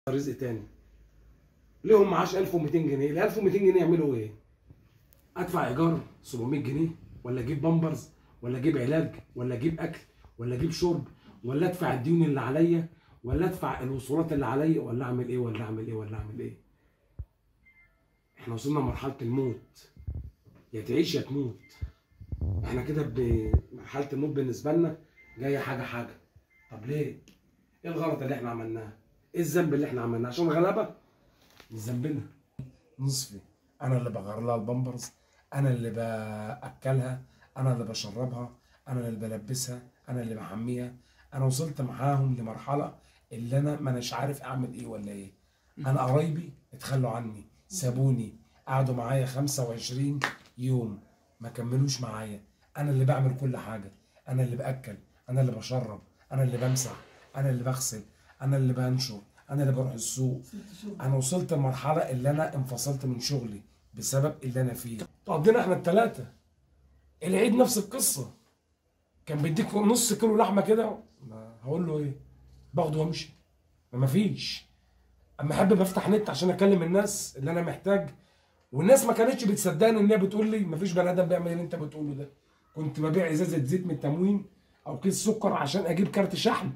رزق تاني ليهم معاش 1200 جنيه ال 1200 جنيه يعملوا ايه ادفع ايجار 700 جنيه ولا اجيب بامبرز ولا اجيب علاج ولا اجيب اكل ولا اجيب شرب ولا ادفع الديون اللي عليا ولا ادفع الوصولات اللي عليا ولا اعمل ايه ولا اعمل ايه ولا اعمل ايه احنا وصلنا مرحله الموت يا تعيش يا تموت احنا كده بمرحله الموت بالنسبه لنا جايه حاجه حاجه طب ليه ايه الغلط اللي احنا عملناه ايه الذنب اللي احنا عملناه عشان غلابه مش ذنبنا نصفي انا اللي بغير لها البامبرز انا اللي باكلها انا اللي بشربها انا اللي بلبسها انا اللي بحميها انا وصلت معاهم لمرحله اللي انا ما اناش عارف اعمل ايه ولا ايه انا قرايبي اتخلوا عني سابوني قعدوا معايا 25 يوم ما كملوش معايا انا اللي بعمل كل حاجه انا اللي باكل انا اللي بشرب انا اللي بمسح انا اللي بغسل انا اللي بنشر انا اللي بروح السوق انا وصلت لمرحله اللي انا انفصلت من شغلي بسبب اللي انا فيه قضينا احنا الثلاثه العيد نفس القصه كان بيديك نص كيلو لحمه كده ما هقول له ايه باخده وامشي ما مفيش اما احب بفتح نت عشان اكلم الناس اللي انا محتاج والناس ما كانتش بتصدقني ان هي بتقول لي مفيش بني ادم بيعمل اللي انت بتقوله ده كنت ببيع ازازه زيت من التموين او كيس سكر عشان اجيب كارت شحن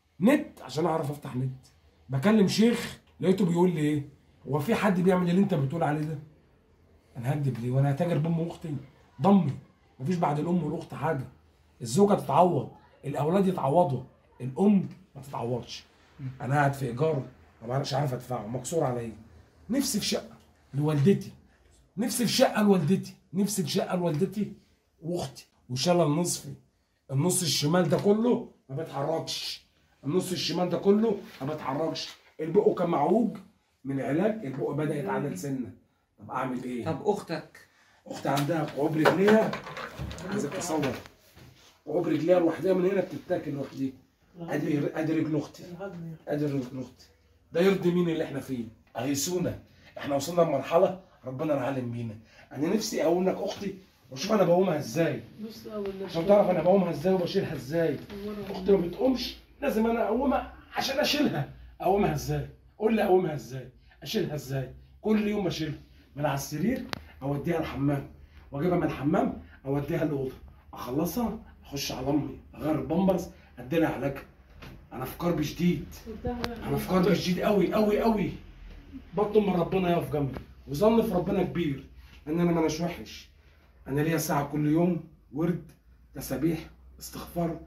نت عشان اعرف افتح نت بكلم شيخ لقيته بيقول لي ايه هو في حد بيعمل اللي انت بتقول عليه ده انا هكدب ليه وانا هتاجر بام اختي ضمي مفيش بعد الام والاخت حاجه الزوجه تتعوض الاولاد يتعوضوا الام ما تتعوضش انا قاعد في ايجار ما مش عارف ادفعه مكسور عليا نفسي في شقه لوالدتي نفسي في شقه لوالدتي نفسي في شقه لوالدتي واختي وشاله النصفي النص الشمال ده كله ما بيتحركش النص الشمال ده كله ما بيتحركش البق كان معوج من علاج البق بدا يتعدل سنه طب اعمل ايه؟ طب اختك اختي عندها قعوب رجليها عايزك تصور قعوب رجليها لوحدها من هنا بتتاكل لوحدها ادي ادي رجل اختي ادي رجل اختي ده يرضي مين اللي احنا فيه؟ اغيثونا احنا وصلنا لمرحله ربنا العالم بينا انا نفسي اقوم لك اختي واشوف انا بقومها ازاي بص اول عشان تعرف انا بقومها ازاي وبشيلها ازاي اختي ما بتقومش لازم انا اقومها عشان اشيلها اقومها ازاي قول لي اقومها ازاي اشيلها ازاي كل يوم اشيلها من على السرير اوديها الحمام واجيبها من الحمام اوديها الاوضه اخلصها اخش على امي اغير البامبرز ادي لها علاجها انا في كرب شديد انا في كرب شديد قوي قوي قوي بطلب من ربنا يقف جنبي وظن في ربنا كبير ان انا ما اناش وحش انا ليا ساعه كل يوم ورد تسابيح استغفار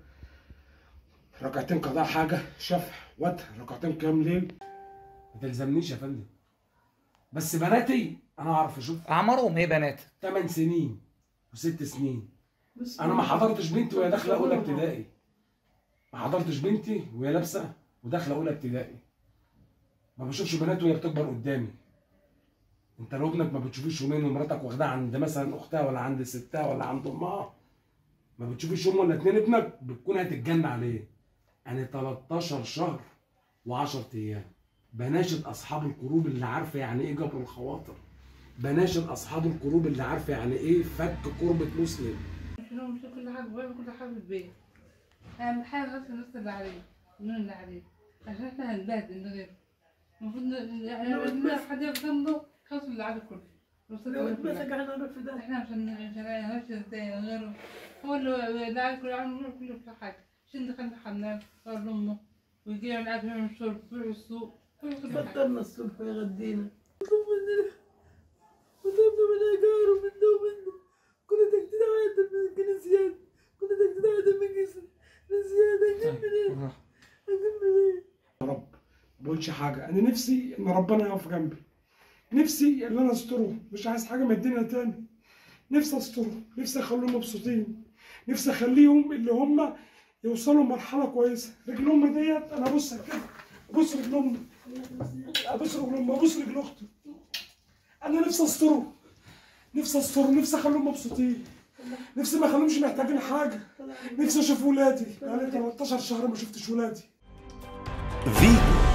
ركعتين قضاء حاجه شفع وتر ركعتين قيام ليل ما تلزمنيش يا فندم بس بناتي انا اعرف اشوف اعمارهم ايه بنات 8 سنين وست سنين انا ما حضرتش بنتي وهي داخله اولى ابتدائي ما حضرتش بنتي وهي لابسه وداخله اولى ابتدائي ما بشوفش بنات وهي بتكبر قدامي انت لو ابنك ما بتشوفيش يومين ومراتك واخدها عند مثلا اختها ولا عند ستها ولا عند امها ما بتشوفيش يوم ولا اتنين ابنك بتكون هتتجن عليه انا 13 شهر و10 ايام بناشد اصحاب القلوب اللي عارفه يعني ايه جبر الخواطر بناشد اصحاب القلوب اللي عارفه يعني ايه فك كربة مسلم شنو مش كل حاجه وين كل حاجه في البيت اهم حاجه بس النص اللي عليه النون اللي عليه عشان احنا هنبهدل من غيره المفروض ن- يعني لما حد يقف جنبه خلاص اللي عليه كله النص اللي عليه كله. احنا مش هن- مش هنمشي ازاي من غيره هو اللي اللي عليه كله عامل كله كل حاجه عشان دخلنا الحمام صار لامه ويجي يعمل اكل يعمل شرب يروح السوق كل كل حاجه فطرنا الصبح ويغدينا مطلوب مننا وطلبنا من ايجار ومنه ومنه كنا تجديد عادة من نسيان كنا تجديد عادة من جسر نسيان هنجيب منين هنجيب منين يا رب ما بقولش حاجه انا نفسي ان ربنا يقف جنبي نفسي ان انا استره مش عايز حاجه من الدنيا تاني نفسي استره نفسي اخليهم مبسوطين نفسي اخليهم اللي هم يوصلوا لمرحله كويسه رجل امي ديت انا ابص كده ابص رجل امي ابص رجل امي ابص رجل اختي انا نفسي استره نفسي استره نفسي اخليهم مبسوطين نفسي ما اخليهمش محتاجين حاجه نفسي اشوف ولادي بقالي 13 شهر ما شفتش ولادي فيتو